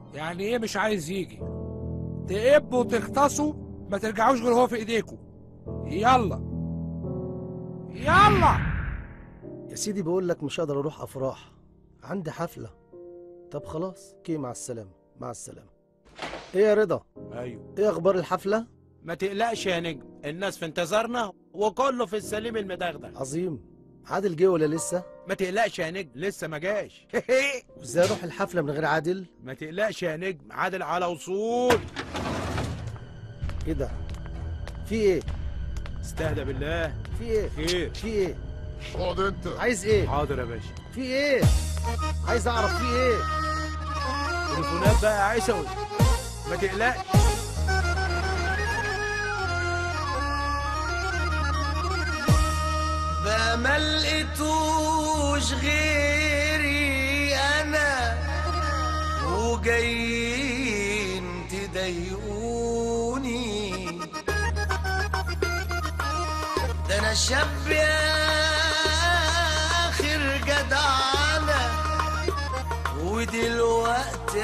يعني ايه مش عايز يجي تقبوا وتغطسوا ما ترجعوش غير هو في ايديكم يلا يلا يا سيدي بقول لك مش هقدر اروح افراح عندي حفله طب خلاص كي مع السلامه مع السلامه ايه يا رضا ايوه ايه اخبار الحفله ما تقلقش يا نجم الناس في انتظارنا وكله في السليم المدغدغ عظيم عادل جه ولا لسه ما تقلقش يا نجم لسه ما جاش وازاي اروح الحفله من غير عادل ما تقلقش يا نجم عادل على وصول ايه ده في ايه استهدى بالله في ايه خير في ايه اقعد انت عايز ايه حاضر يا باشا في ايه عايز اعرف في ايه تليفونات بقى يا عيسوي ما تقلقش بقى ما لقيتوش غيري انا وجايين تضايقوني ده انا شاب يا اخر جدعانه ودلوقتي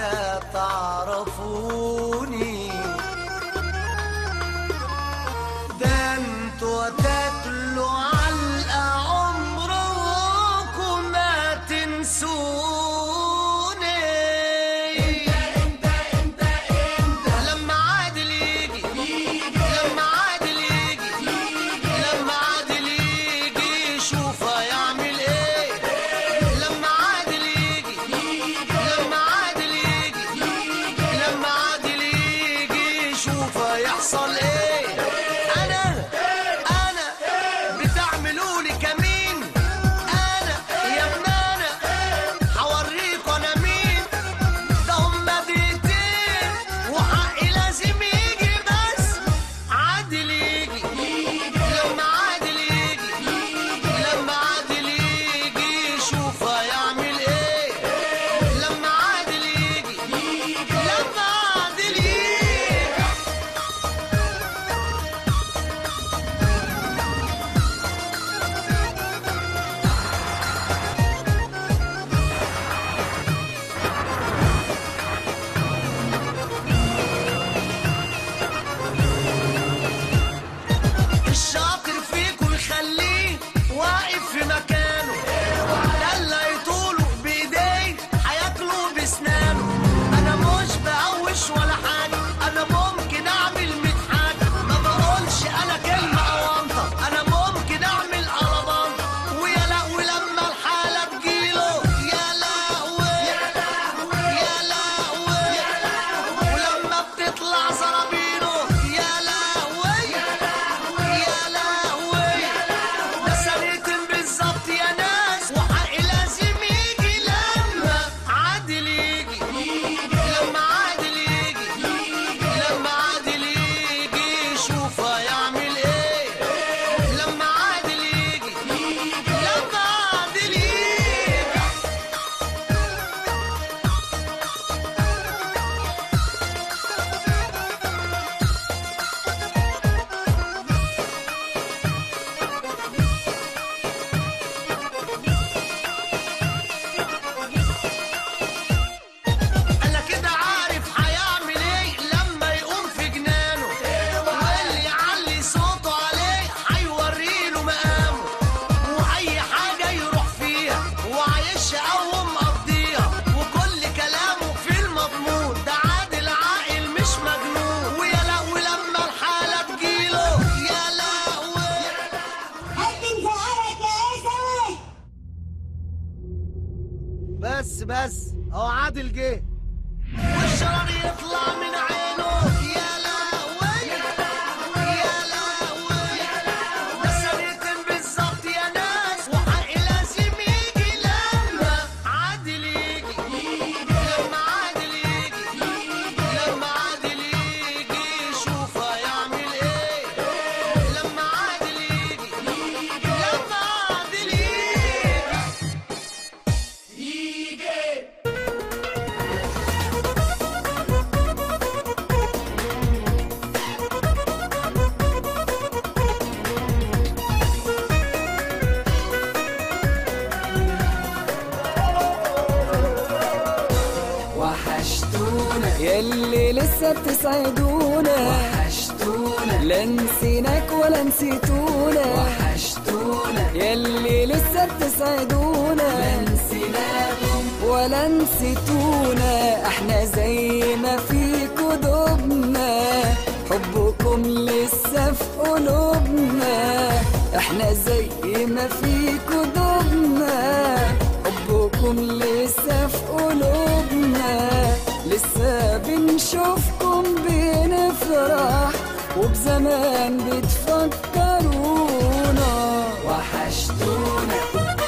هتعرفوني ده انتوا تاكلوا علقة عمركم ما تنسوني انت انت انت لما عادل يجي لما عادل يجي لما عادل يجي شوف هيعمل ايه لما عادل يجي لما عادل يجي لما عادل يجي شوف هيحصل ايه انا انا بتعملوا لي كمين انا يا ابن انا هوريكوا انا مين ده هما دقيقتين وحقي لازم يجي بس عادل يجي لما عادل يجي لما عادل يجي شوف هيعمل ايه لما عادل يجي لما عادل يجي الشاطر فيكم يخليه واقف في مكانه ده اللي هيطوله بايديه هياكله بسنانه انا مش بقوش ولا حاجه انا ممكن اعمل ميت حاجه ما بقولش انا كلمه اوانطه انا ممكن اعمل قلبانطه ويا لهوي لما الحاله تجيله يا لهوي يا لهوي ولما بتطلع زرابينه يا لهوي يا لهوي ده سنتين بالظبط يا ناس وحقي لازم يجي لما عادل يجي لما عادل يجي لما عادل يجي شوف هيعمل ايه لما عادل يجي لما عادل يجي انا كده عارف هيعمل ايه لما يقوم في جنانه واللي يعلي صوته عليه هيوريله مقامه واي حاجه يروح فيها وعايشها او مقضيها وكل كلامه في المضمون ده عادل عاقل مش مجنون ويا لهوي لما الحاله تجيله يا لهوي بس بس اهو عادل جه والشرر يطلع من عينه يا لهوي يا لهوي ده سنتين بالظبط يا ناس وحقي لازم يجي لما عادل يجي لما عادل يجي لما عادل يجي شوف هيعمل ايه لما عادل يجي لما عادل يجي يجي وحشتونا يلي لسه بتسعدونا وحشتونا لا نسيناك ولا نسيتونا وحشتونا يلي لسه بتسعدونا لا نسيناكم ولا نسيتونا احنا زي ما في قلوبنا حبكم لسه في قلوبنا احنا زي ما في قلوبنا حبكم لسه في قلوبنا لسه بنشوفكم بنفرح وبزمان بتفكرونا وحشتونا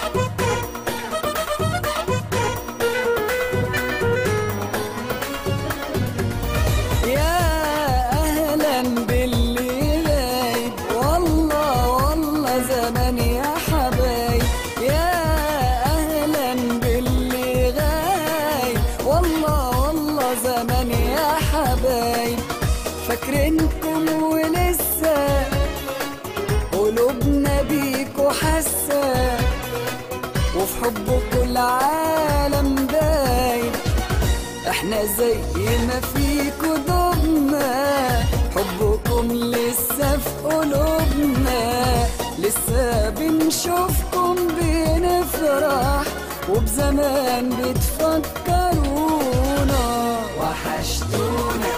يا أهلا باللي غايب والله والله زمان يا حبايب يا أهلا باللي غايب والله والله زمان يا حبايب فاكرينكم ولسه قلوبنا بيكوا حاسه وفي حبكوا العالم دايب احنا زي ما في قلوبنا حبكم لسه في قلوبنا لسه بنشوفكم بنفرح وبزمان بتفكرونا وحشتونا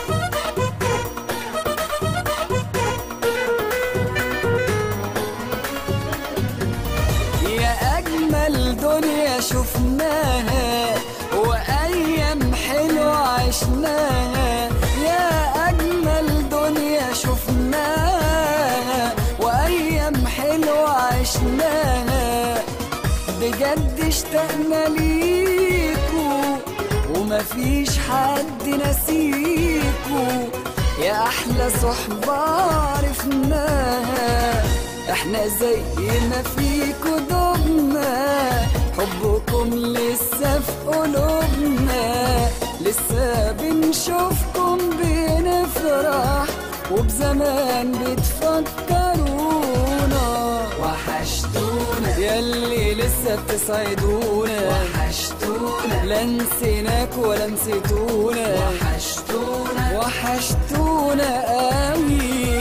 يا أجمل دنيا شفناها وأيام حلوة عشناها يا أجمل دنيا شفناها وأيام حلوة عشناها بجد اشتقنا ليكو ومفيش حد نسيكو يا أحلى صحبة عرفناها احنا زي ما في قلوبنا حبكم لسه في قلوبنا لسه بنشوفكم بنفرح وبزمان بتفكرونا وحشتونا يلي لسه بتسعدونا وحشتونا لا نسيناك ولا نسيتونا وحشتونا وحشتونا قوي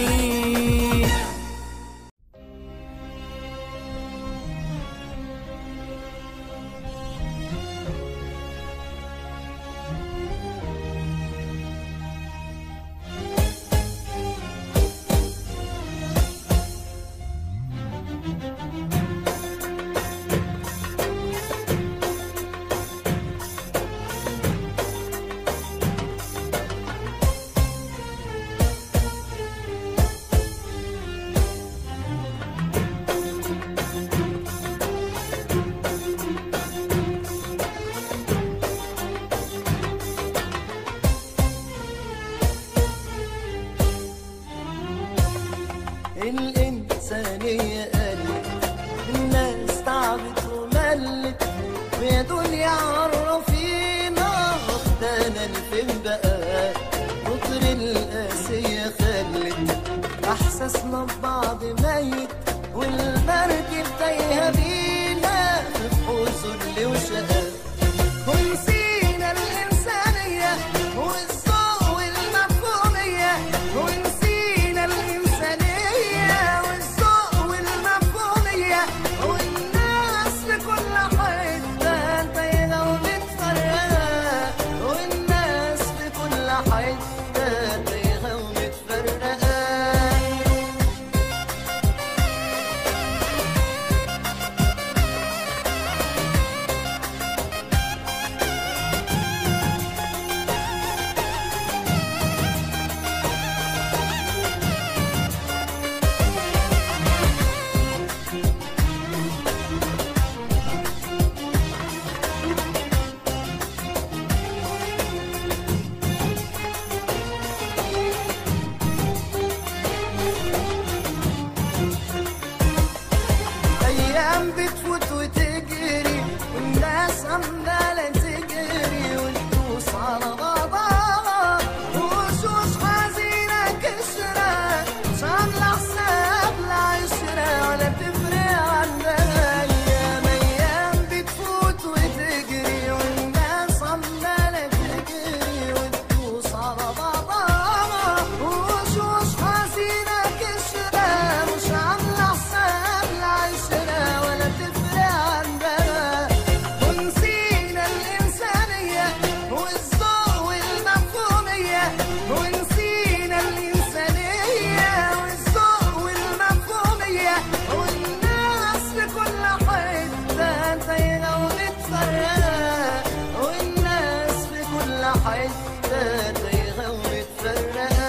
حتة تايهة ومتفرقة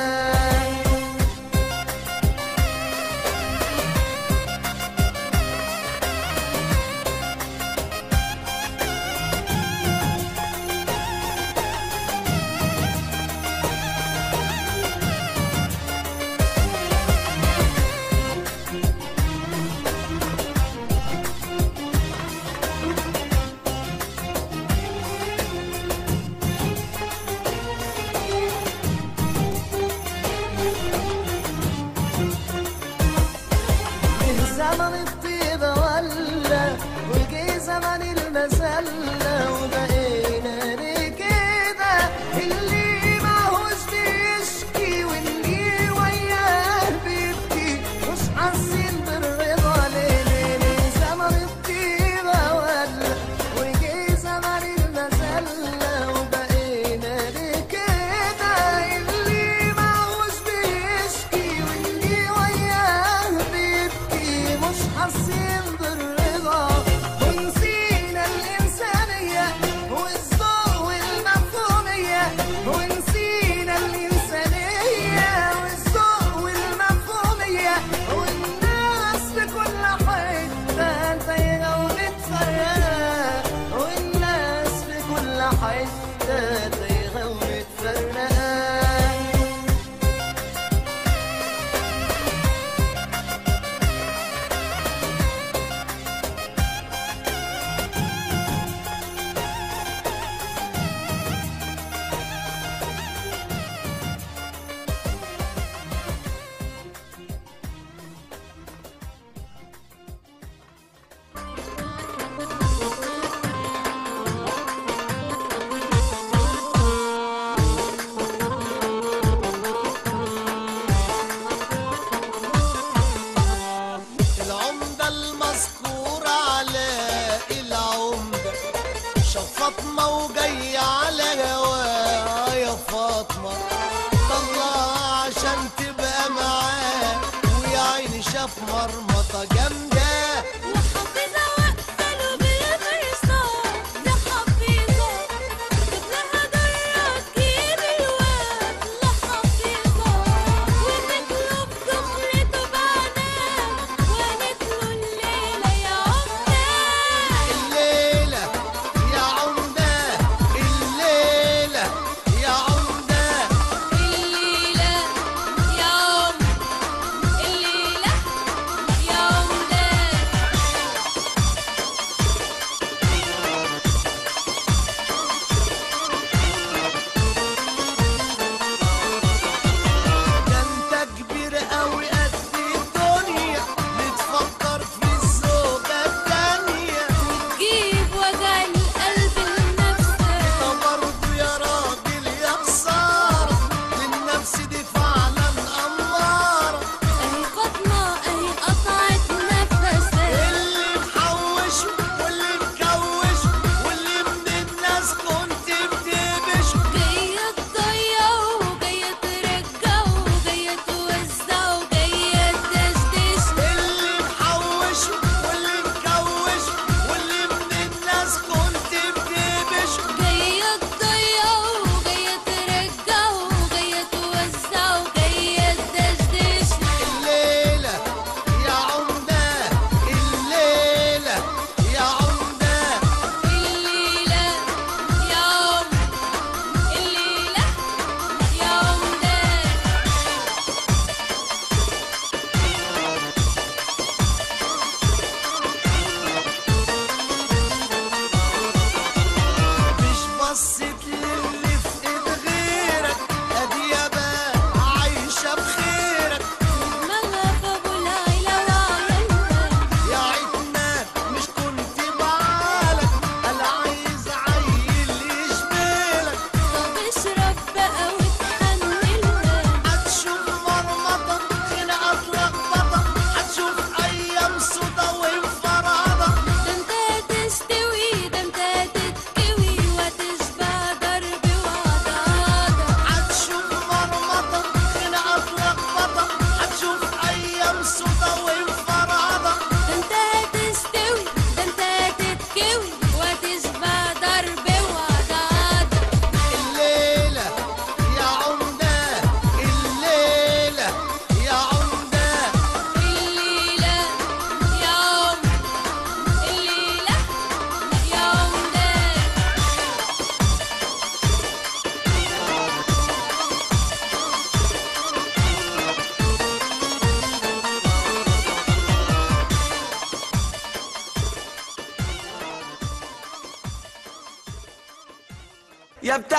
من زمن الطيبة ولا وجي زمن المسلة وبقينا ليه كده اللي ماهوش بيشكي واللي وياه بيبكي مش حاسين بالرضا ليه ليه ليه زمن الطيبة ولا وجي زمن المسلة وبقينا ليه كده اللي ماهوش بيشكي واللي وياه بيبكي مش حاسين بالرضا ونسينا الإنسانية والذوق والمفهومية ونسينا الإنسانية والذوق والمفهومية والناس في كل حتة تايهة ومتفرقة والناس في كل حتة تايهة ومتفرقة العمدة المذكور علاء العمدة شاف فاطمة وجاي على هواه يا فاطمة طلعها عشان تبقى معاه ويا عيني شاف مرمطة جامدة وحافظة واقفة له بالمرصاد يا حفيظة جبلها درة تجيب الواد لا حفيظة وتطلب دخلته بعناه وقالت له الليلة يا عمدة الليلة يا عمدة الليلة يا عمدة الليلة يا عمدة الليلة يا عمدة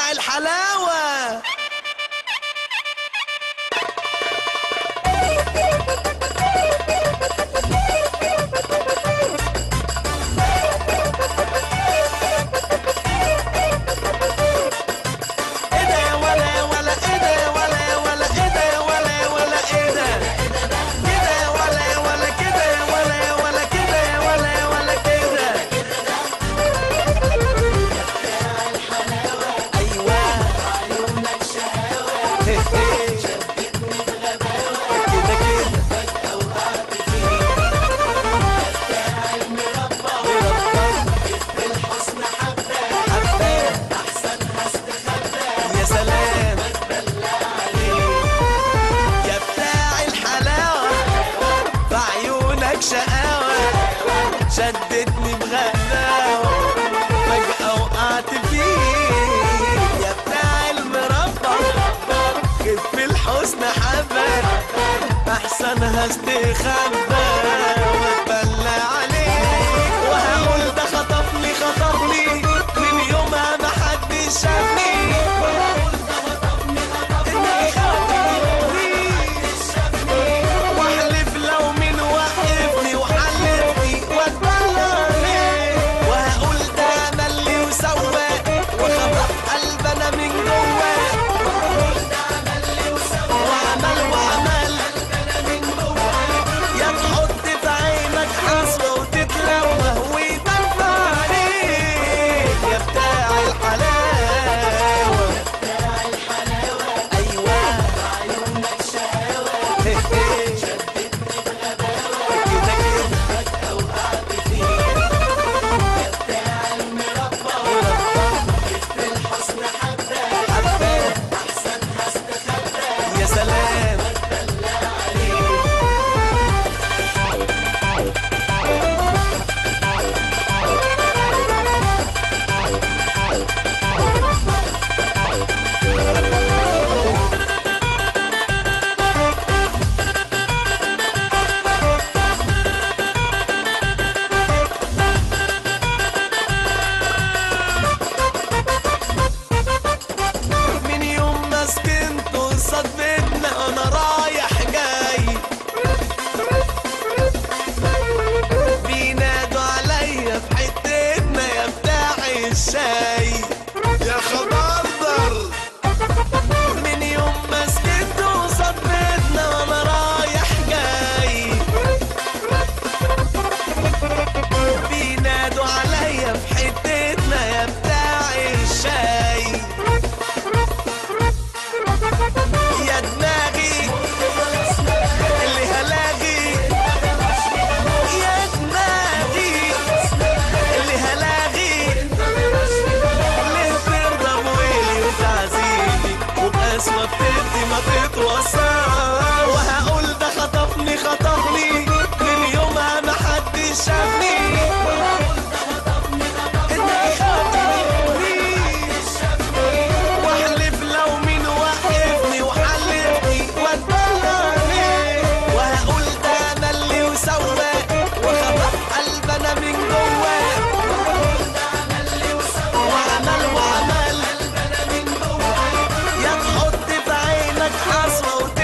بتاع الحلاوة ايه ده يا ولا ولا ايه ده يا ولا ولا ايه ده يا ولا ولا ايه ده كده يا ولا يا ولا كده يا ولا يا ولا كده يا ولا يا ولا كده ايوه هي هي. كده كده يا سلام يا بتاع الحلاوة بعيونك شقاوة شدتني بغلاوة فجأة وقعت فيك يا بتاع المربى كيف في الحسن حبة أحسنها استخبى واتبلى عليك وهقول ده خطفني خطفني من يومها محدش شافني واحلف لو مين وقفني وحلفني واتبلى عليه وهقول ده انا اللي وسواق وخبط قلب انا من جواه وعمل وعمل يا تحط في عينك حسرة وتتلوه ويدفع عليك يا بتاع الحلاوة أيوة هي هي. كده كده يا سلام من يوم ما سكنت قصاد بيتنا انا رايح جاي بينادوا عليا في حتتنا يا بتاع الشاي يا خبردر من يوم ما سكنت قصاد بيتنا وانا رايح جاي بينادوا عليا في حتتنا يا بتاع الشاي يا دماغي اللي هلاغي يا دماغي اللي هلاغي ليه ترضى بويلي وتعزيني وبأسوأ بتدي ما تتوصى وهقول ده خطفني خطفني من يومها ما حدش شافني انت خاطرني واحلف لو مين وقفني وحلفني واتبلى عليه وهقول ده انا اللي وسواق وخبط قلب انا من جواه وعمل وعمل يا تحط في عينك حسرة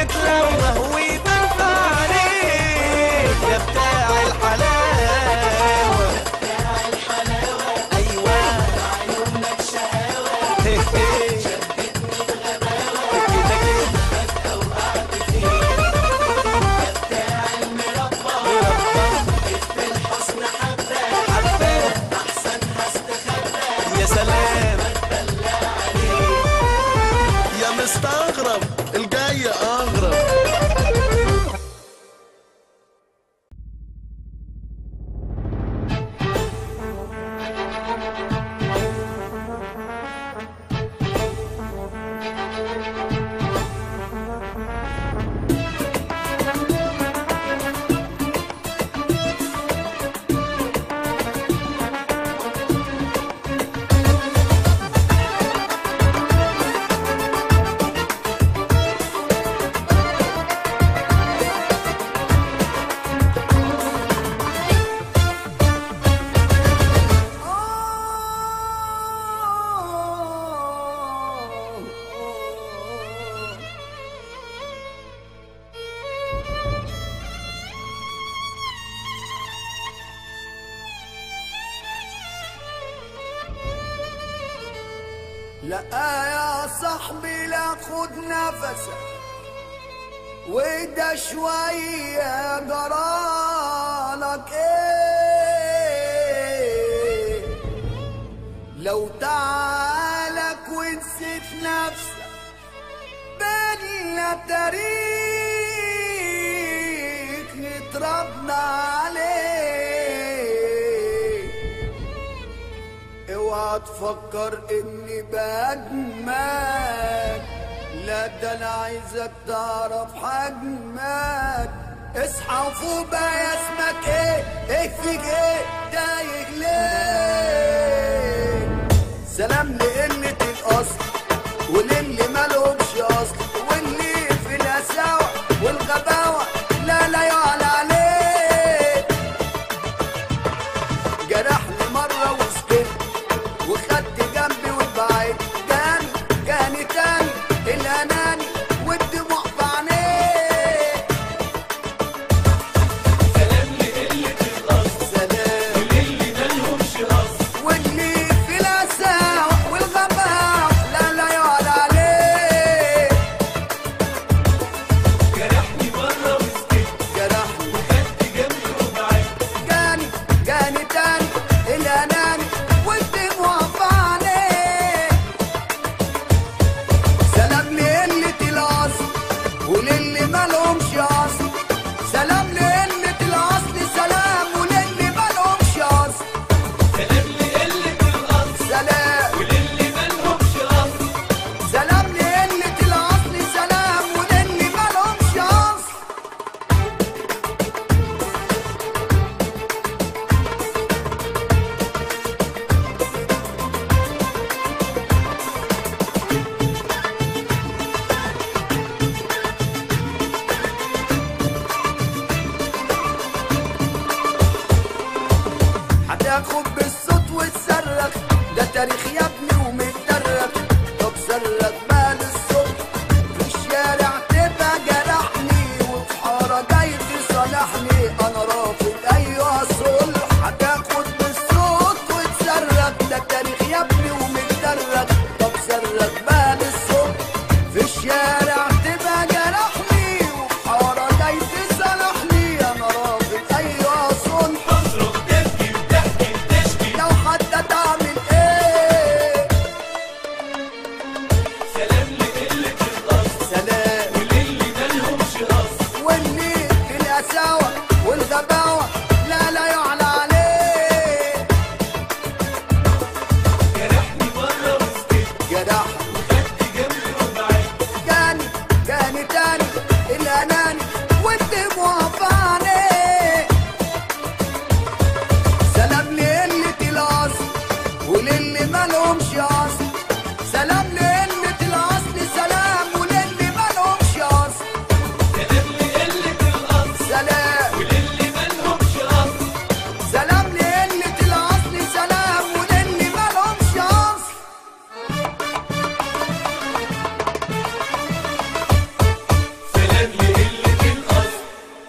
لا يا صاحبي لا خد نفسك وده شوية جرالك ايه لو تعالك ونسيت نفسك بينا تاريخ اتربنا عليه اوعى تفكر اني بهاجمك لا ده انا عايزك تعرف حجمك اصحى وفوق بقى يا اسمك ايه ايه فيك ايه تايه ليه سلام لقلة الاصل وللي مالهمش اصل واللي في القساوة والغباوة لا لا يعلى عليه جرحني مرة وسكت وخدت جنبي وبعيد كان كان تاني الاناني والدموع في عينيه سلام لقلة الأصل سلام وللي مالهمش أصل واللي في القساوة والغباوة لا لا يعلى عليه جرحني مرة وسكت جرحني وخدت جنبي وبعيد جاني جاني تاني الاناني والدموع في عينيه سلام لقلة الأصل وللي مالهمش أصل سلام لقلة الأصل سلام وللي مالهمش أصل سلام لقلة الأصل سلام وللي مالهمش أصل سلام لقلة الأصل سلام وللي مالهمش أصل هتاخد بالصوت وتصرخ ده تاريخ يا ابني ومتدرخ طب صرخ مال الصبح في الشارع تبقى جرحني وفي حارة جاي تصالحني انا رافض ايوه صلح هتاخد بالصوت وتصرخ ده تاريخ يا ابني ومتدرخ طب صرخ مال الصبح في الشارع تبقى جرحني وفي حارة جاي تصالحني انا رافض ايوه صلح لو حتى تعمل ايه سلام لقلة الأصل سلام وللي مالهمش أصل واللي في القساوة والغباوة لا لا يعلى عليه جرحني مرة وسكت جرحني وخدت جنبي وبعيد جاني جاني تاني الأناني والدموع في عينيه سلام لقلة الأصل وللي مالهمش أصل سلام لقلة الأصل سلام وللي مالهمش أصل سلام لقلة الأصل سلام وللي مالهمش أصل سلام لقلة الأصل سلام وللي مالهمش أصل سلام لقلة الأصل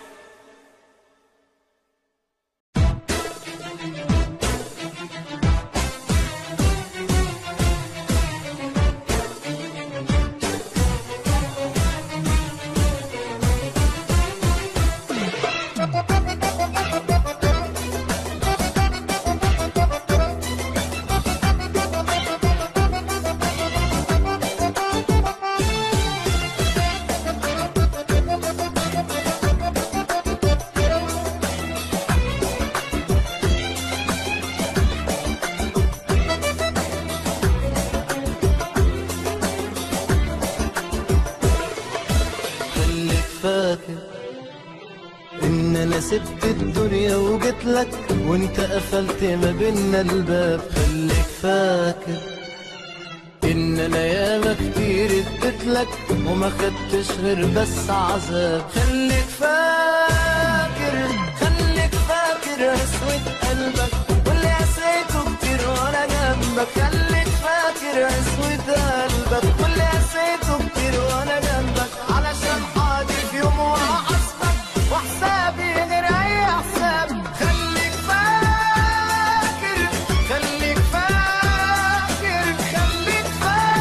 خليك فاكر ان انا سبت الدنيا وجيت لك وانت قفلت ما بينا الباب خليك فاكر ان انا ياما كتير اديت لك وما خدتش غير بس عذاب خليك فاكر خليك فاكر اسود قلبك واللي قسيته كتير وانا جنبك خليك فاكر اسود قلبك واللي قسيته كتير وانا جنبك علشان حاضر في يوم وهحاسبك وحسابي غير اي حساب خليك فاكر خليك فاكر خليك فاكر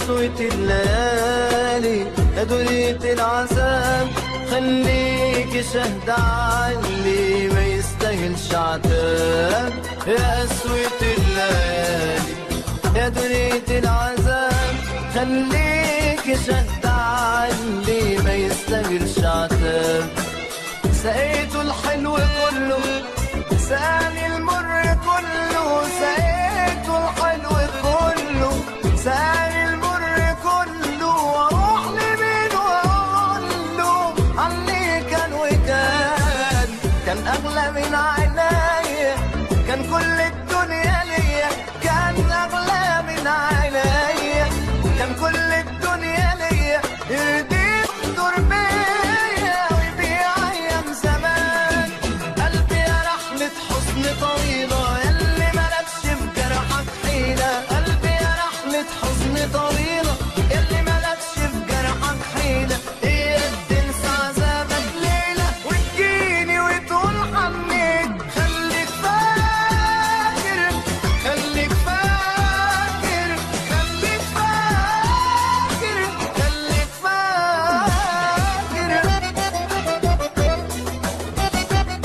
قسوة الليالي يا دنيا العذاب خليك شهد عني ما يستاهلش عتاب يا قسوة الليالي يا دنيا العذاب خليك شهد عني ما يستاهلش عتاب سقيته الحلو كله ساني المر كله سقيته الحلو كله ساني المر كله واروح لمين واقول له عني كان وكان كان اغلى من عينيا كان كل الدنيا ليا كان اغلى من عينيا كان كل الدنيا ليا يرضيك دور بيا ويبيع ايام زمان قلبي يا رحلة حزن طويلة يلي ملكش في جرحك حيلة قلبي يا رحلة حزن طويلة يلي ملكش في جرحك حيلة هي تنسى عذابك ليلة وتجيني وتقول حنيت خليك فاكر خليك فاكر خليك فاكر خليك فاكر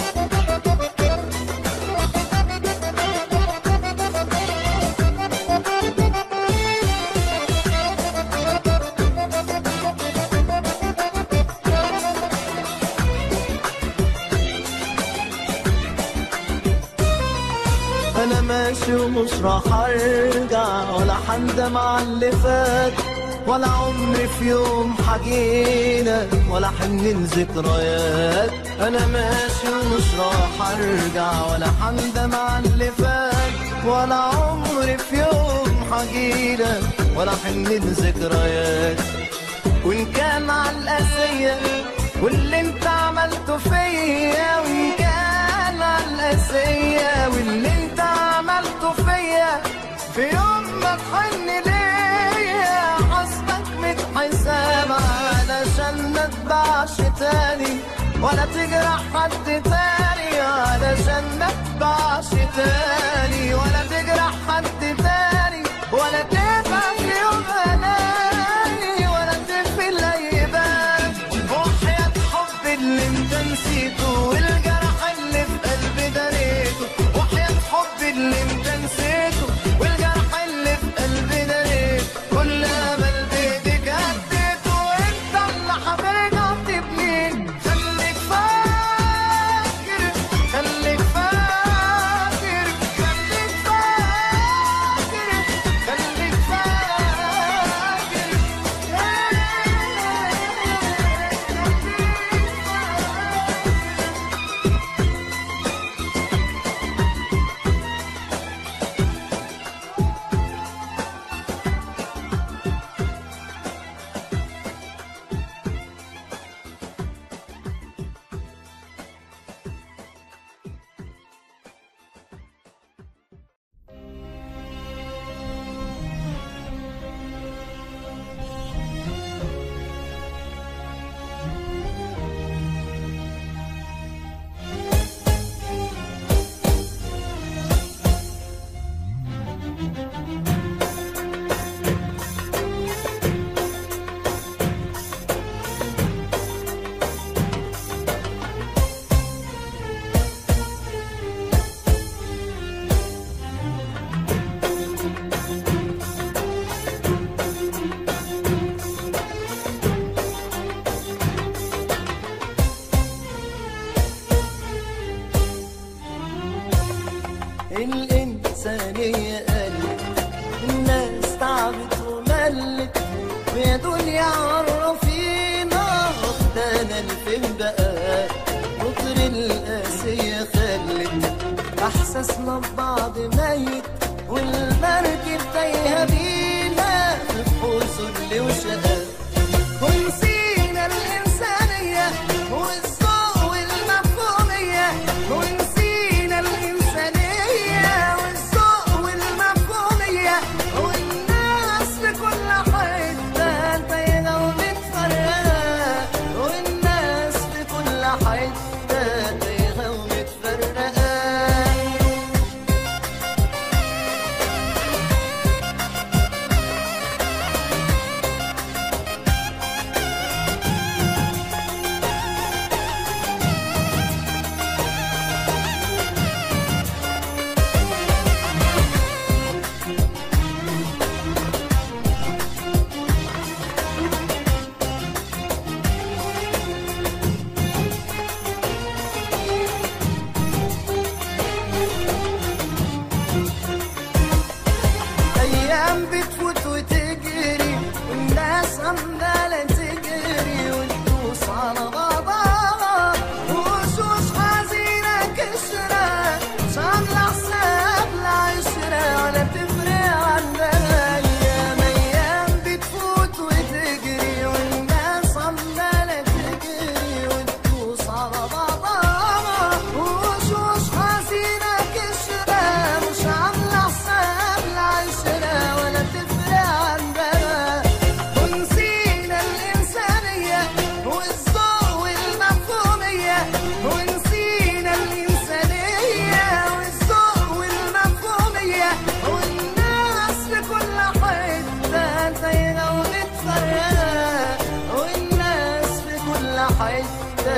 انا ماشي ومش راح ارجع ولا حندم على اللي فات ولا عمري في يوم حجينا ولا حنين ذكريات انا ماشي ومش راح ارجع ولا حندم على اللي فات ولا عمري في يوم حجينا ولا حنين ذكريات وان كان على القاسية واللي انت عملته فيا وان كان على القاسية واللي انت عملته فيا في يوم ما تحن ليا حسبك متحساب علشان ما تباعش تاني ولا تجرح حد تاني علشان ما تباعش تاني ولا تجرح حد تاني ولا تبقى في يوم اناني ولا تقفل اي باب وحياة حب اللي انت نسيته والجرح اللي في قلبي دريته وحياة حب اللي انت نسيته والجرح اللي في قلبي دريته كل امل بايديك هديته وانت اللي هترجع تبنيه خليك فاكر خليك فاكر خليك فاكر خليك فاكر الإنسانية قلت الناس تعبت وملت ويا دنيا عرفينا واخدانا الفين بقى كتر القاسية خلت إحساسنا ببعض ميت والمركب تايهة بينا في بحور ذل وشقاء ونسينا الإنسانية والذوق والمفهومية ونسينا الإنسانية والذوق والمفهومية والناس في كل حتة تايهة ومتفرقة والناس في كل حتة تايهة ومتفرقة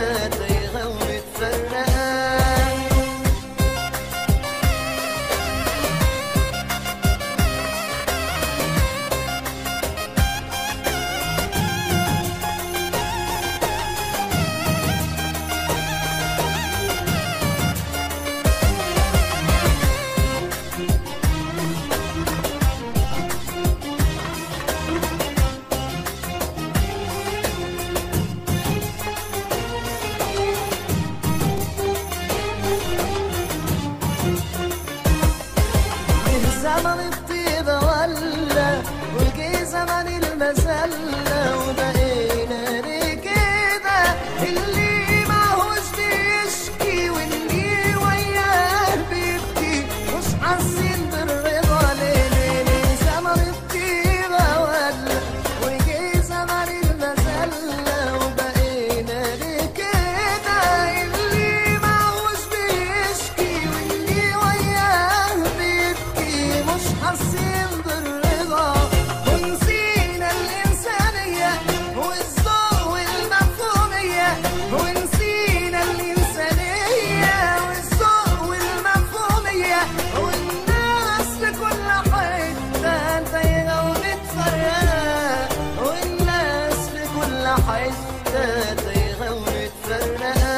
تايهة ومتفرقة من زمن الطيبة ولا وجي زمن المسلة وبقينا ليه كده اللي معهوش بيشكي واللي وياه بيبكي مش حاسين بالرضا ليه ليه ليه زمن الطيبة ولا وجي زمن المسلة وبقينا ليه كده اللي معهوش بيشكي واللي وياه بيبكي مش حاسين بالرضا ونسينا الإنسانية والذوق والمفهومية ونسينا الإنسانية والذوق والمفهومية والناس في كل حتة تايهة ومتفرقة والناس في كل حتة تايهة ومتفرقة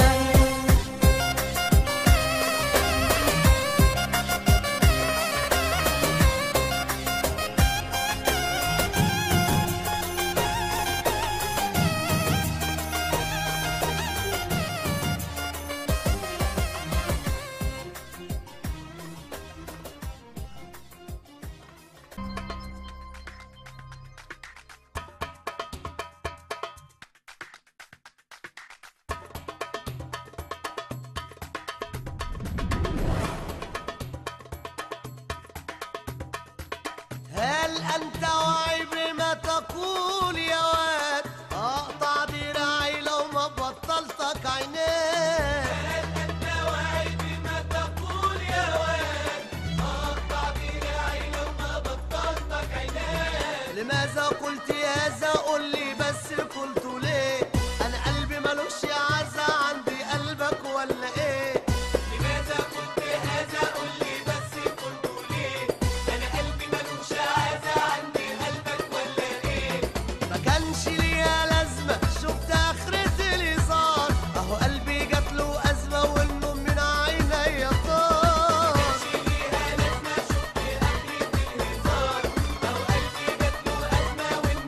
هل أنت واعي بما تقول يا واد أقطع دراعي لو ما بطلتك عينيك هل أنت واعي بما تقول يا واد أقطع دراعي لو ما بطلتك عينيك لماذا قلت هذا قل لي بس قلت ليه أنا قلبي ملوش يا عزا عندي قلبك ولا إيه لماذا قلت هذا قل لي بس قلت ليه أنا قلبي ملوش عزا عندي قلبك ولا إيه ما كانش ليا لازمة شفت آخرة الهزار أهو قلبي جات له أزمة والنوم من عيني طار ما كانش ليها لازمة شفت آخرة الهزار أهو قلبي جات له أزمة والنوم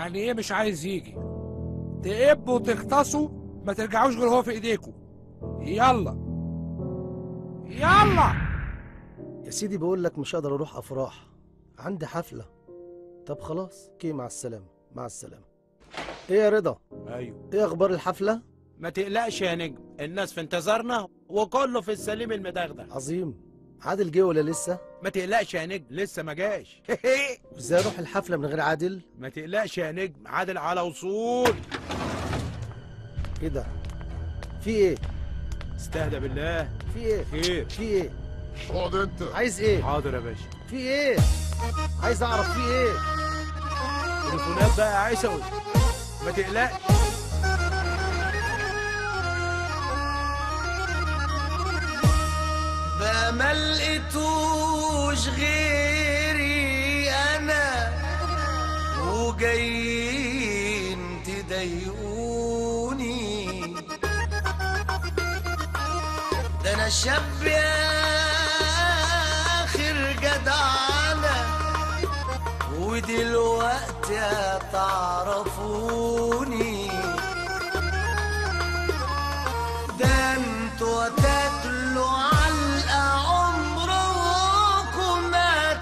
يعني ايه مش عايز يجي تقبوا وتغطسوا ما ترجعوش غير هو في ايديكوا يلا يلا يا سيدي بقول لك مش هقدر اروح افراح عندي حفله طب خلاص كي مع السلامه مع السلامه ايه يا رضا ايوه ايه اخبار الحفله ما تقلقش يا نجم الناس في انتظارنا وكله في السليم المدغدغ عظيم عادل جه ولا لسه ما تقلقش يا نجم لسه ما جاش وازاي اروح الحفله من غير عادل ما تقلقش يا نجم عادل على وصول ايه ده في ايه استهدى بالله في ايه خير في ايه اقعد انت عايز ايه حاضر يا باشا في ايه عايز اعرف في ايه تليفونات بقى يا عيسوي ما تقلقش بقى ما لقيتوش غيري انا وجايين تضايقوني ده انا شاب يا اخر جدعانه ودلوقتي هتعرفوني ده انتوا تاكلوا علقة عمركم ما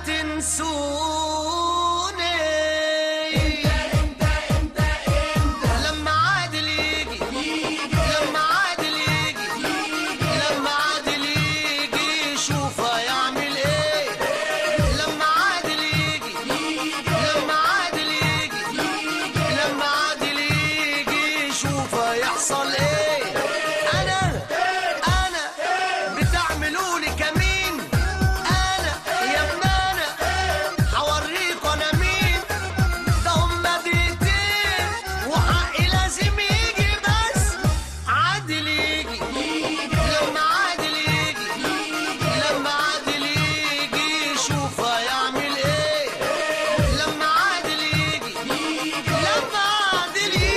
تنسوني انت انت انت لما عادل يجي لما عادل يجي لما عادل يجي شوف هيعمل ايه لما عادل يجي لما عادل يجي لما عادل يجي شوف هيحصل ايه انا انا بتعملوا لي كمين انا يا ابن انا هوريكوا انا مين ده هما دقيقتين وحقي لازم يجي بس عادل يجي لما عادل يجي لما عادل يجي شوف هيعمل ايه لما عادل يجي لما عادل يجي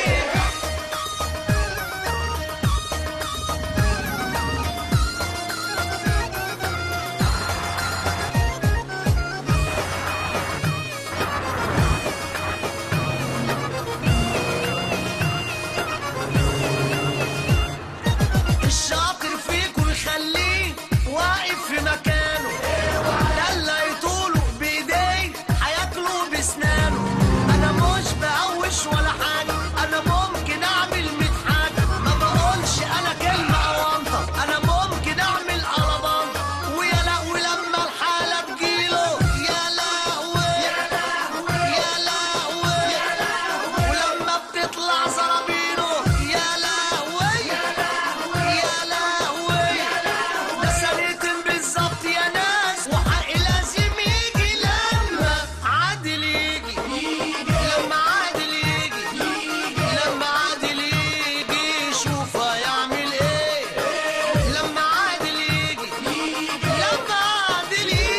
الشاطر فيكم يخليه واقف في مكانه ده اللي هيطوله بايديه هياكله بسنانه انا مش بقوش ولا حاجه انا ممكن اعمل ميت حاجه ما بقولش انا كلمه اوانطه انا ممكن اعمل قلبانطه ويا لهوي لما الحاله تجيله يا لهوي يا لهوي ولما بتطلع زرابينه يا لهوي يا لهوي ده سنتين بالظبط يا ناس وحقي لازم يجي لما عادل يجي لما عادل يجي لما عادل يجي شوف هيعمل ايه لما عادل يجي لما عادل يجي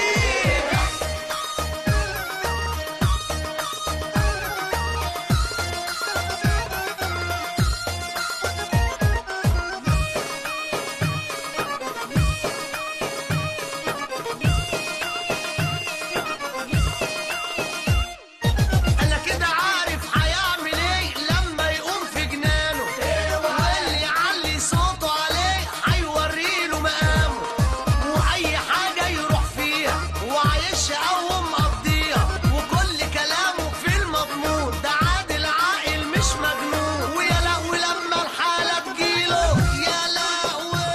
انا كده عارف هيعمل ايه لما يقوم في جنانه واللي يعلي صوته عليه هيوريله مقامه واي حاجه يروح فيها وعايشها او مقضيها وكل كلامه في المضمون ده عادل عاقل مش مجنون ويا لهوي لما الحاله تجيله يا لهوي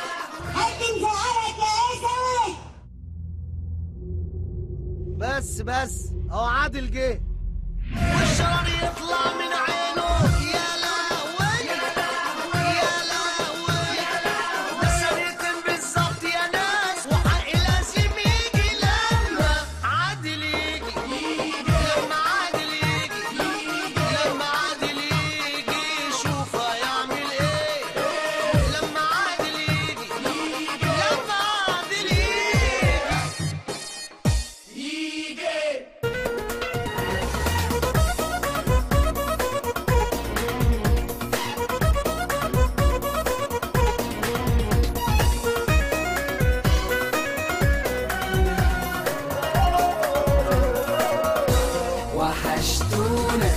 بس بس اهو عادل جه والشرر يطلع من عينه يا لهوي يا لهوي ده سنتين بالظبط يا ناس وحقي لازم يجي لما عادل يجي لما عادل يجي لما عادل يجي شوف هيعمل ايه لما عادل يجي لما عادل يجي يجي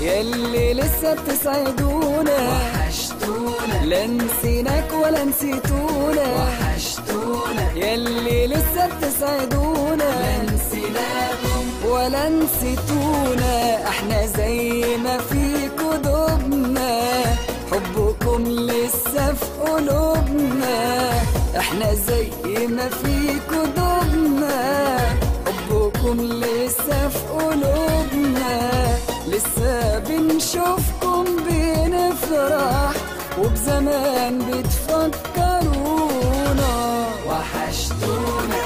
يلي لسه بتسعدونا وحشتونا لا نسيناك ولا نسيتونا وحشتونا يلي لسه بتسعدونا لا نسيناكم ولا نسيتونا احنا زي ما في قلوبنا حبكم لسه في قلوبنا احنا زي ما في قلوبنا حبكم لسه في قلوبنا لسه بنشوفكم بنفرح وبزمان بتفكرونا وحشتونا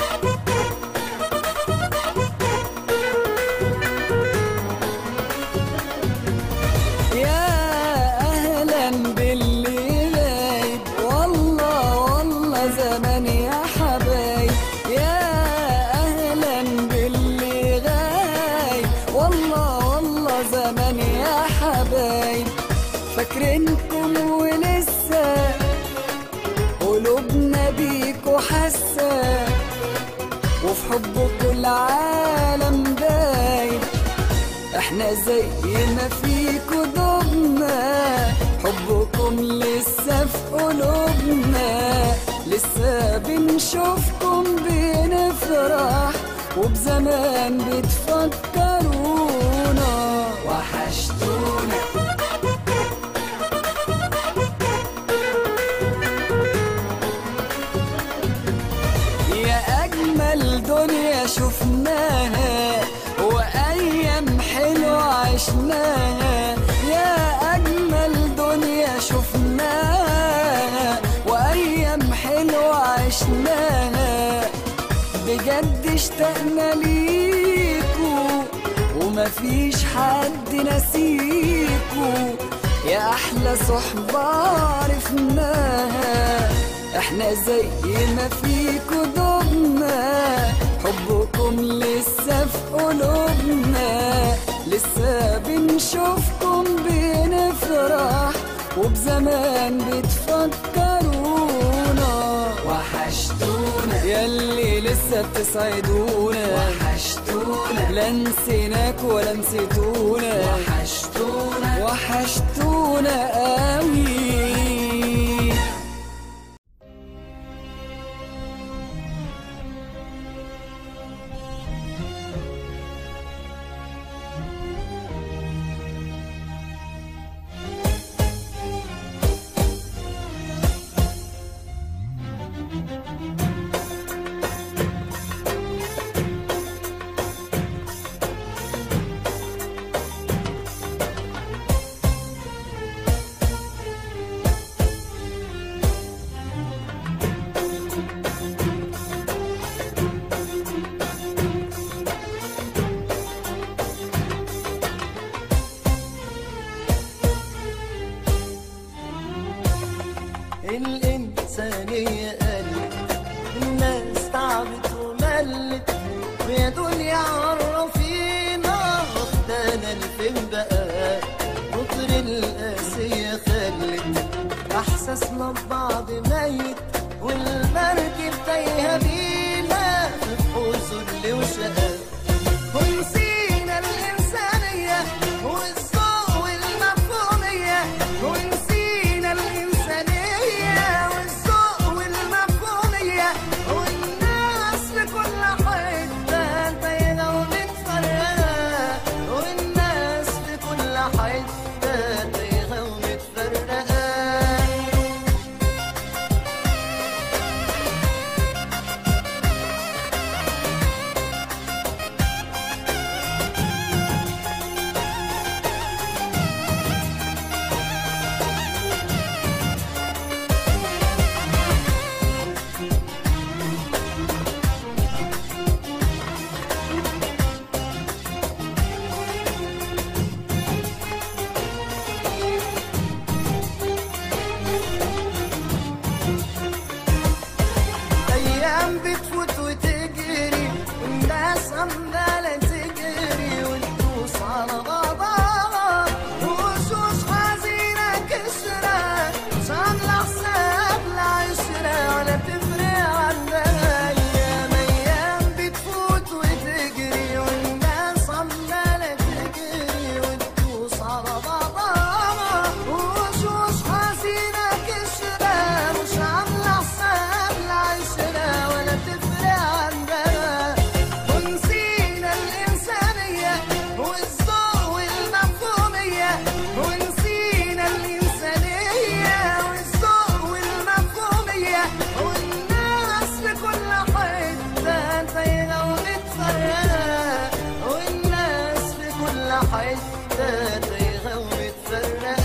يا اهلا باللي غايب والله والله زمان يا حبايب يا اهلا باللي غايب والله والله زمان يا حبايب فاكرينكم ولسه قلوبنا بيكوا حاسه وفي حبكوا العالم دايب احنا زي ما في قلوبنا حبكم لسه في قلوبنا لسه بنشوفكم بنفرح وبزمان بتفكرونا وحشتونا يا أجمل دنيا شفناها وأيام حلوة عشناها يا أجمل دنيا شفناها وأيام حلوة عشناها بجد اشتقنا ليكو ومفيش حد نسيكو يا أحلى صحبة عرفناها احنا زي ما في قلوبنا حبكم لسه في قلوبنا لسه بنشوفكم بنفرح وبزمان بتفكرونا وحشتونا يلي لسه بتسعدونا وحشتونا لا نسيناك ولا نسيتونا وحشتونا وحشتونا قوي الإنسانية قلت الناس تعبت وملت ويا دنيا عرفينا واخدانا الفين بقى كتر القاسية خلت إحساسنا ببعض ميت والمركب تايهة بينا في حزن وشقاء ونسينا الإنسانية والذوق والمفهومية ونسينا الإنسانية والذوق والمفهومية والناس في كل حتة تايهة ومتفرقة والناس في كل حتة تايهة ومتفرقة تايهة ومتفرقة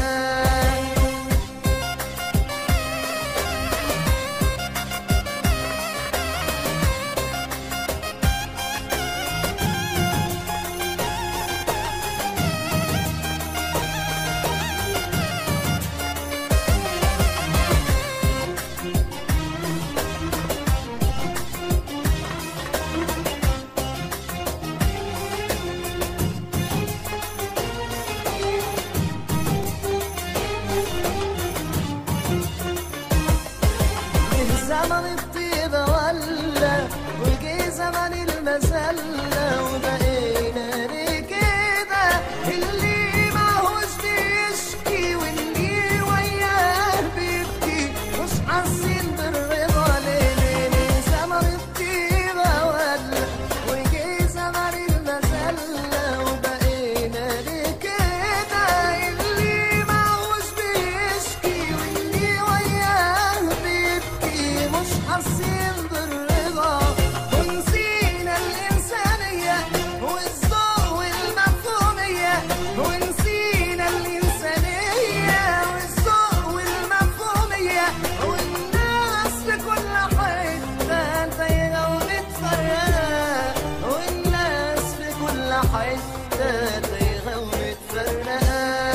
من زمن الطيبة ولا وجي زمن المسلة وبقينا ليه كده اللي ماهوش بيشكي واللي وياه بيبكي مش حاسين بالرضا ليه ليه ليه زمن الطيبة ولا وجي زمن المسلة وبقينا ليه كده اللي ماهوش بيشكي واللي وياه بيبكي مش حاسين بالرضا ونسينا الإنسانية والذوق والمفهومية ونسينا الإنسانية والذوق والمفهومية والناس في كل حتة تايهة ومتفرقة والناس في كل حتة تايهة ومتفرقة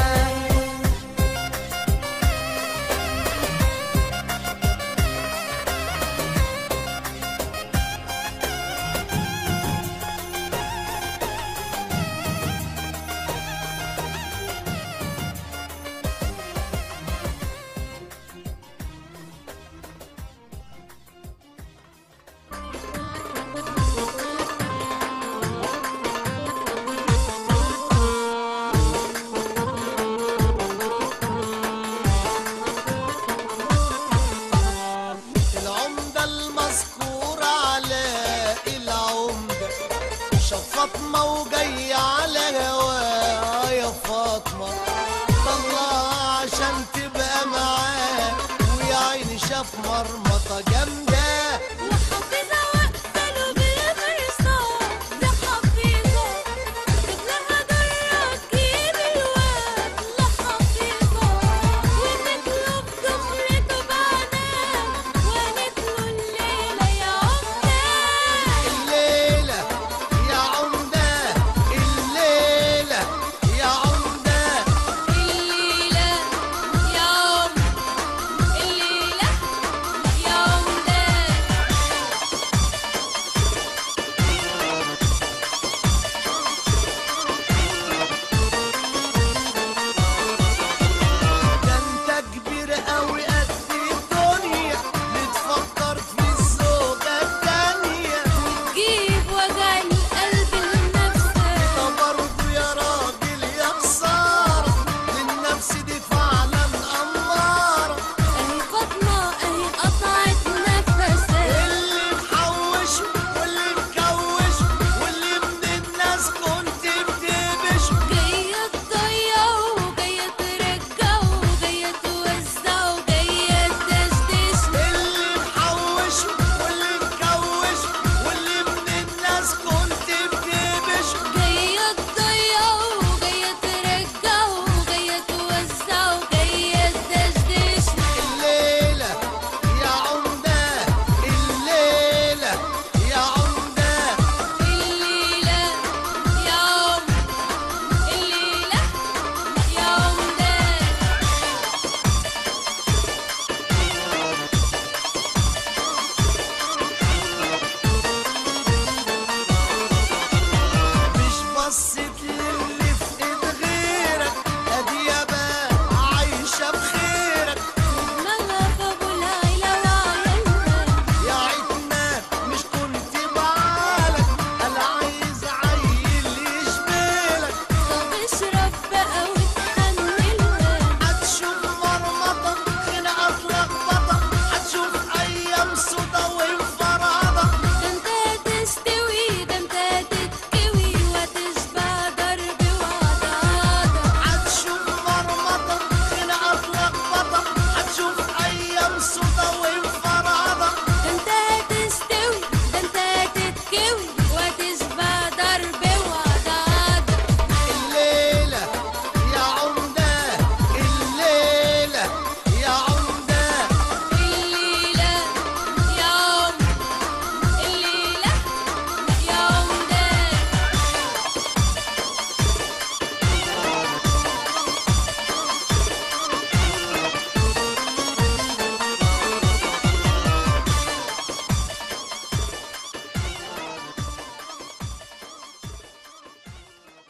العمدة المذكور علاء العمدة شاف فاطمة وجاي على هواه يا فاطمة طلعها عشان تبقى معاه ويا عيني شاف مرمطة جامدة وحافظة وقتله بالمرصاد دي حفيظة رجلها جرة تجيب الواد لا حفيظة ونطلب دخلته بعناه ونتلو الليلة يا عمدة الليلة يا عمدة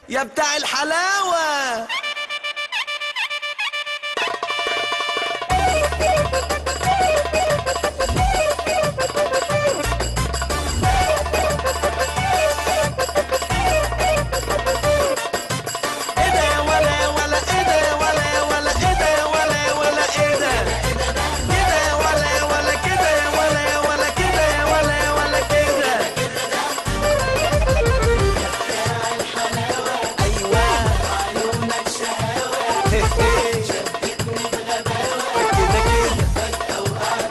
يا بتاع الحلاوة ايه ده يا ولا ولا ايه ده يا ولا ولا ايه ده يا ولا ولا ايه ده كده يا ولا ولا كده يا ولا ولا كده يا ولا ولا كده ايوه عيونك شقاوة كده كده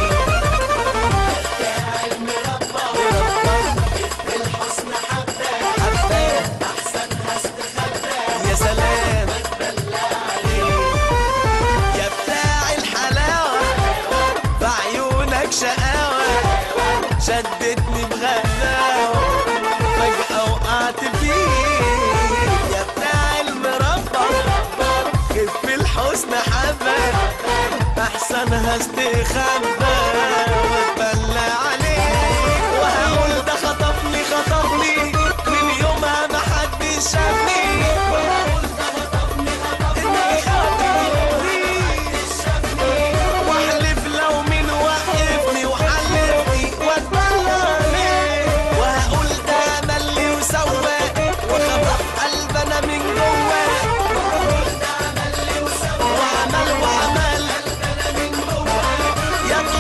يا سلام يا بتاع الحلاوة بعيونك شقاوة شدتني بغباوة فجأة وقعت فيك يا بتاع المربى خف الحسن حبة أحسنها استخبى واتبلى عليك وهقول ده خطفني خطفني من يومها ما حدش شافني وهقول ده خطفني خطفني واحلف لو مين وقفني وحلفني واتبلى عليه وهقول ده ملي وسواق وخطف قلب انا من جواه وعمل وعمل يا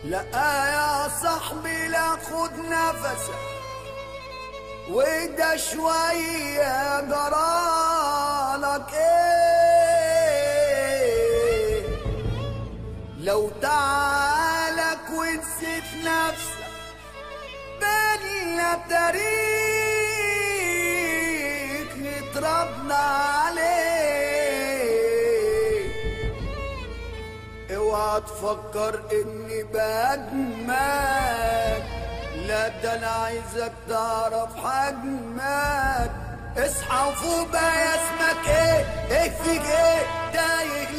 لا يا صاحبي لا خد نفسك وده شوية جرالك ايه لو تعالك ونسيت نفسك بينا تاريخ نتربنا عليه اوعى تفكر اني بهاجمك لا ده انا عايزك تعرف حجمك اصحى وفوق بقى يا اسمك ايه ايه فيك ايه تايه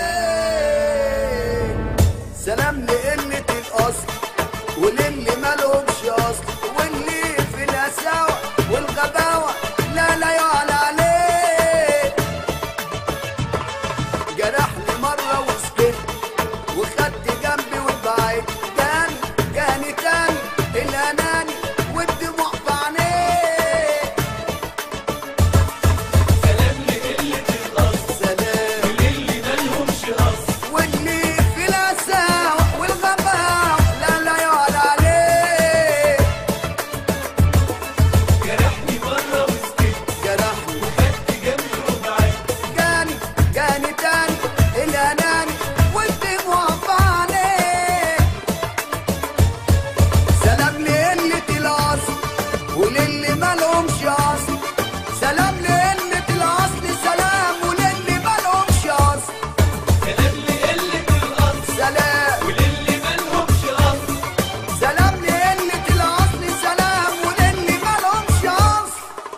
ليه سلام لقلة الاصل وللي مالهمش اصل واللي في القساوة والغباوة لا لا يعلى عليه جرحني مرة وسكت وخدت جنبي وبعيد تاني جاني تاني الأناني والدموع في عينيه سلام للي مالهمش أصل واللي في القساوة والغباوة لا لا يعلى عليه جرحني جاني جاني تاني الاناني والدموع في عينيه سلام لقلة الاصل وللي مالهمش اصل سلام لقلة الاصل سلام وللي مالهمش اصل سلام سلام لقلة الاصل سلام وللي مالهمش اصل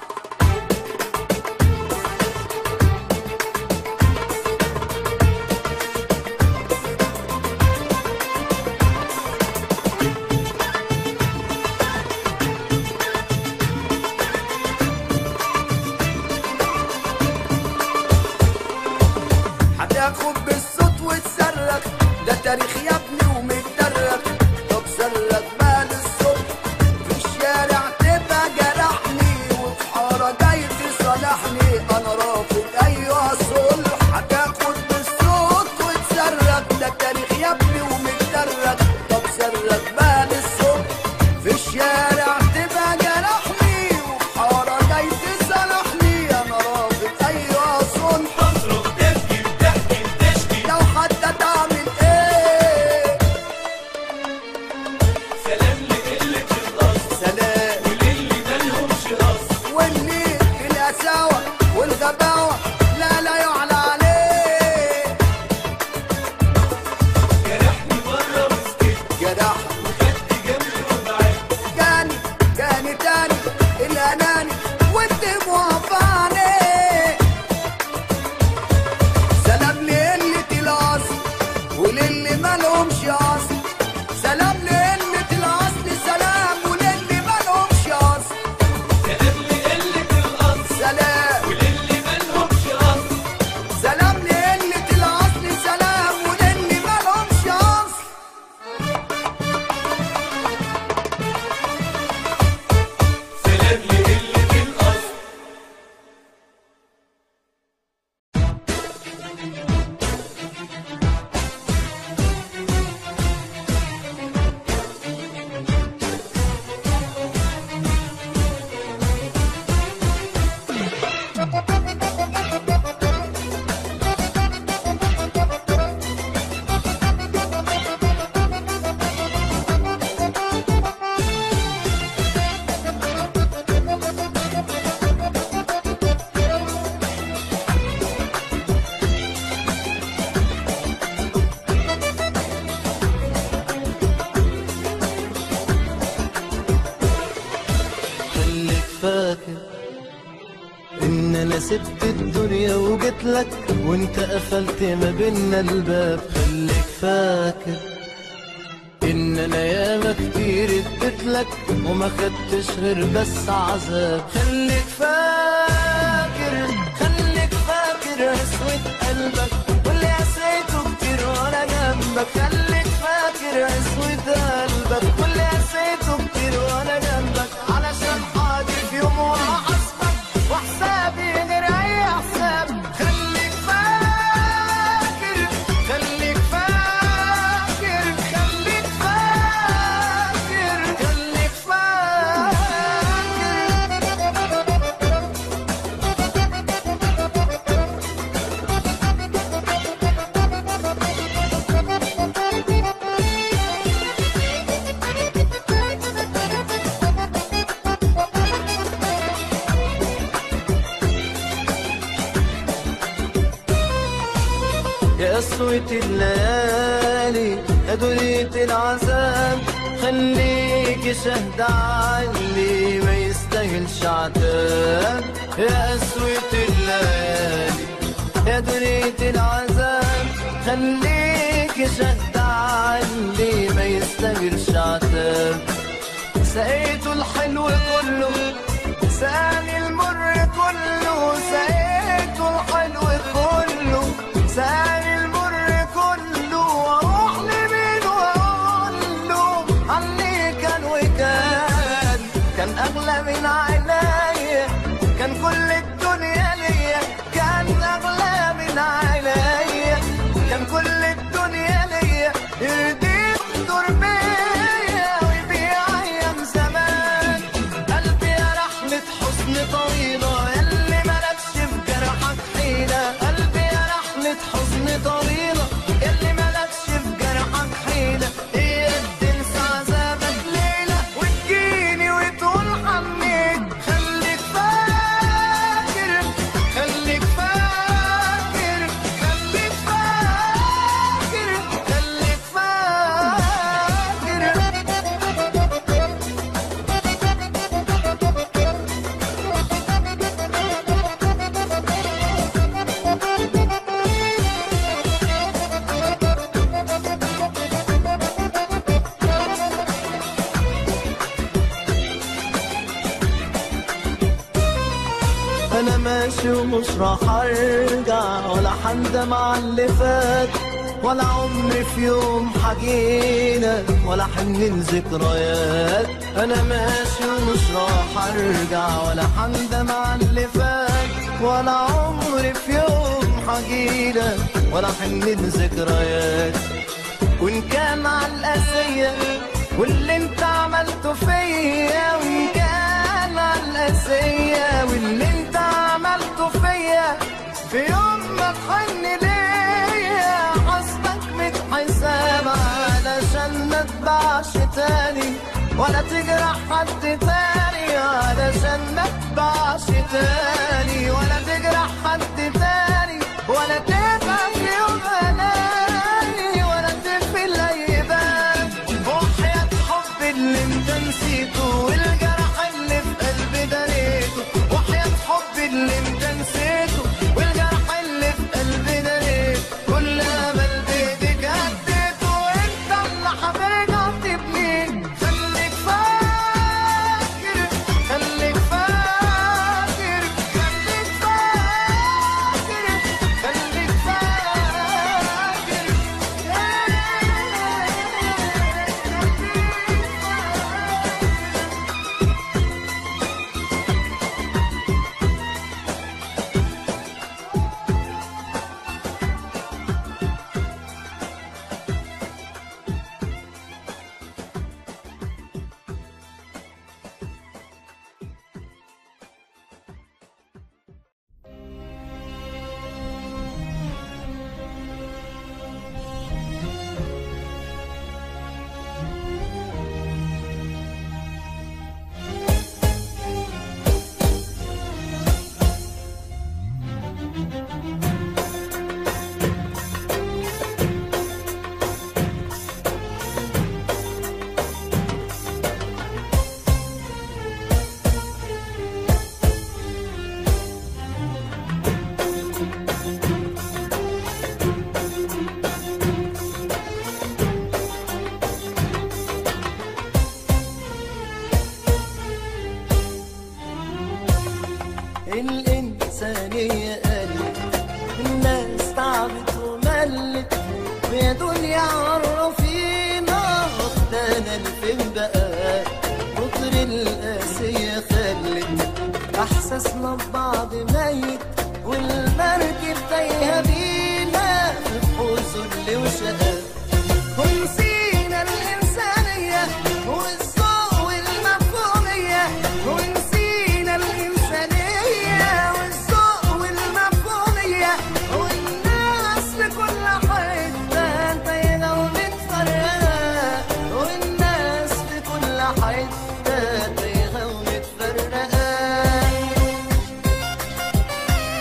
هتاخد بالصوت وتصرخ ده تاريخ يا ابني ومتدرخ طب صرخ مال الصبح في الشارع تبقى جرحني وفي حارة جاي تصالحني انا رافض ايوه صلح هتاخد بالصوت وتصرخ ده تاريخ يا ابني ومتدرخ طب صرخ مال الصبح في الشارع تبقى جرحني وفي حارة جاي تصالحني انا رافض ايوه صلح لو حتى تعمل ايه سلام واللي في القساوة والغباوة لا لا يعلى عليه جرح جاني جاني تاني الاناني والدموع في عينيه سلام لقلة الاصل وللي مالهمش اصل سلام لقلة الاصل سلام وللي مالهمش اصل سلام سلام لقلة الاصل سلام وللي مالهمش اصل خليك فاكر ان انا سبت الدنيا وجيت لك وانت قفلت ما بينا الباب خليك فاكر ان انا ياما كتير اديت لك وما خدتش غير بس عذاب خليك فاكر خليك فاكر اسود قلبك واللي قسيته كتير وانا جنبك خليك فاكر اسود قلبك واللي قسيته كتير وانا جنبك علشان حاضر في يوم وهحاسبك وحسابي غير اي حساب خليك فاكر خليك فاكر خليك فاكر قسوة الليالي يا دنيا العذاب خليك شهد عني ما يستاهلش عتاب يا قسوة الليالي يا دنيا العذاب خليك شهد عني ما يستاهلش عتاب سقيته الحلو كله ساني المر كله سقيته الحلو كله ساني المر كله واروح لمين واقول له عني كان وكان كان اغلى من عينيا كان كل الدنيا ليا كان اغلى من عينيا كان كل الدنيا ليا يرضيك دور بيا ويبيع ايام زمان قلبي يا رحلة حزن طويلة يلي ملكش في جرحك حيلة قلبي يا رحلة حزن طويلة يلي ملكش في جرحك حيلة هي تنسى عذابك ليلة وتجيني وتقول حنيت خليك فاكر خليك فاكر خليك فاكر خليك فاكر انا ماشي ومش راح ارجع ولا حندم على اللي فات ولا عمري في يوم حجينا ولا حن الذكريات انا ماشي ومش راح ارجع ولا حندم على اللي فات ولا عمري في يوم حجينا ولا حن الذكريات وان كان على القاسية واللي انت عملته فيا وان كان على القاسية واللي انت عملته فيا في يوم ما تحن ليا حسبك متحساب علشان ما تباعش تاني ولا تجرح حد تاني علشان ما تباعش تاني ولا تجرح حد تاني ولا تبقى في يوم اناني ولا تقفل اي باب وحياة حب اللي انت نسيته والجرح اللي في قلبي داريته وحياة حب اللي انت نسيته والجرح اللي في قلبي داريته كل امل بايدك هديته وانت اللي هترجع تبني خليك فاكر خليك فاكر خليك فاكر خليك فاكر الإنسانية قلت الناس تعبت وملت ويا دنيا عرفينا واخدانا الفين بقى كتر القاسية خلت احساسنا ببعض ميت والمركب تايهة بينا في حزن وشقاء ونسينا الإنسانية والذوق والمفهومية ونسينا الإنسانية والذوق والمفهومية والناس في كل حتة تايهة ومتفرقة والناس في كل حتة تايهة ومتفرقة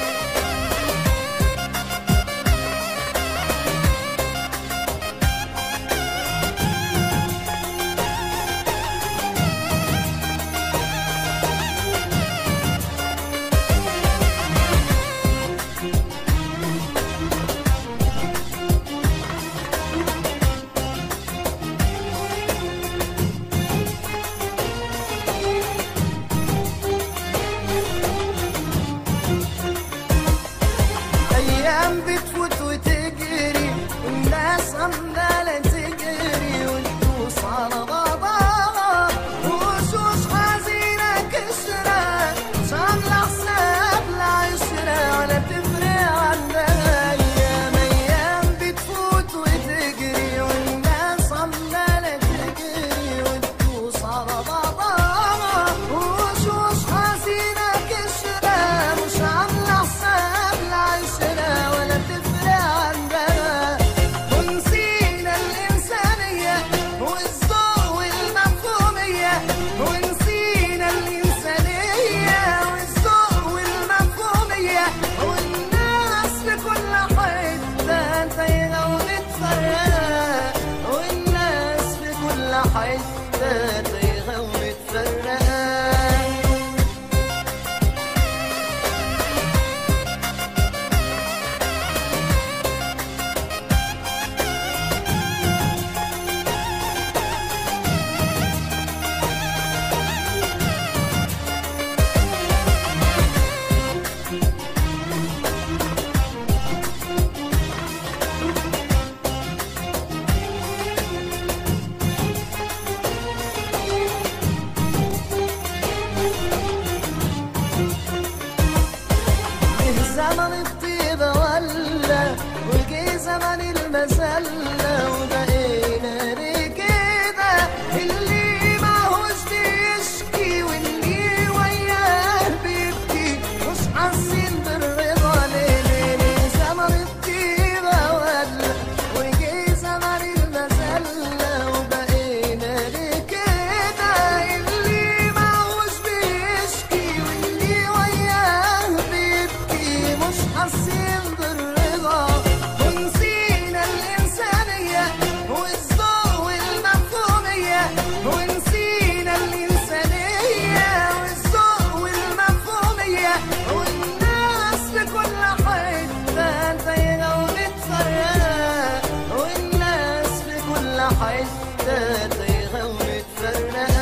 المسلة وبقينا ليه كده اللي معهوش بيشكي واللي وياه بيبكي مش حاسين بالرضا ليه ليه ليه زمن الطيبة ولا وجي زمن المسلة وبقينا ليه كده اللي معهوش بيشكي واللي وياه بيبكي مش حاسين بالرضا ونسينا الإنسانية والذوق والمفهومية ونسينا الإنسانية والذوق والمفهومية والناس في كل حتة تايهة ومتفرقة والناس في كل حتة تايهة ومتفرقة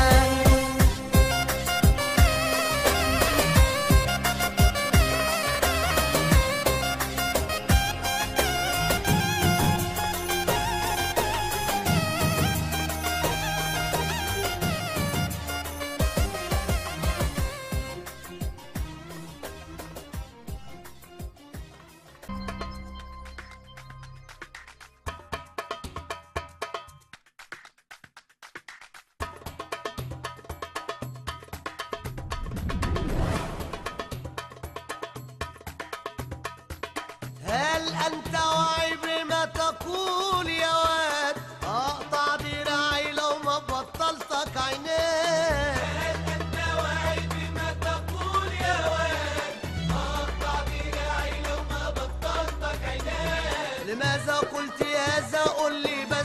هل أنت واعي بما تقول يا واد أقطع دراعي لو ما بطلتك عينيك هل أنت واعي بما تقول يا واد أقطع دراعي لو ما بطلتك عينيك لماذا قلت هذا قل لي